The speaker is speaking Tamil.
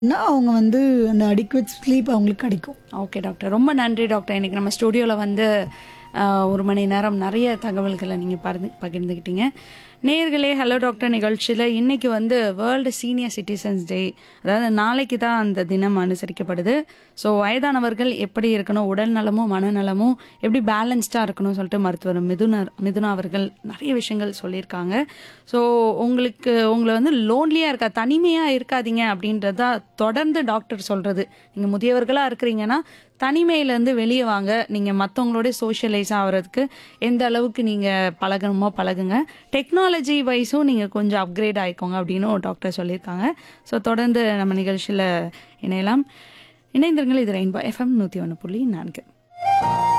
அவங்க வந்து அந்த அடிக்குவேட் ஸ்லீப் அவங்களுக்கு கிடைக்கும் ஓகே டாக்டர் ரொம்ப நன்றி டாக்டர் இன்னைக்கு நம்ம ஸ்டுடியோவில் வந்து ஆஹ், ஒரு மணி நேரம் நிறைய தகவல்களை நீங்கள் பகிர்ந்து பகிர்ந்துக்கிட்டீங்க நேர்களே ஹலோ டாக்டர் நிகழ்ச்சியில் இன்னைக்கு வந்து வேர்ல்டு சீனியர் சிட்டிசன்ஸ் டே அதாவது நாளைக்கு தான் அந்த தினம் அனுசரிக்கப்படுது ஸோ வயதானவர்கள் எப்படி இருக்கணும் உடல் நலமும் மனநலமும் எப்படி பேலன்ஸ்டாக இருக்கணும்னு சொல்லிட்டு மருத்துவர் மிதுனர் மிதுனா அவர்கள் நிறைய விஷயங்கள் சொல்லியிருக்காங்க ஸோ உங்களுக்கு உங்களை வந்து லோன்லியாக இருக்கா தனிமையாக இருக்காதீங்க அப்படின்றதா தொடர்ந்து டாக்டர் சொல்கிறது நீங்கள் முதியவர்களாக இருக்கிறீங்கன்னா தனிமையிலேருந்து வெளியே வாங்க நீங்கள் மற்றவங்களோட சோஷியலைஸ் ஆகிறதுக்கு எந்த அளவுக்கு நீங்கள் பழகணுமோ பழகுங்க டெக்னாலஜி வைஸும் நீங்கள் கொஞ்சம் அப்கிரேட் ஆகிக்கோங்க அப்படின்னு டாக்டர் சொல்லியிருக்காங்க ஸோ தொடர்ந்து நம்ம நிகழ்ச்சியில் இணையலாம் இணைந்திருங்கள் இது ரெயின்போ எஃப்எம் நூற்றி ஒன்று புள்ளி நான்கு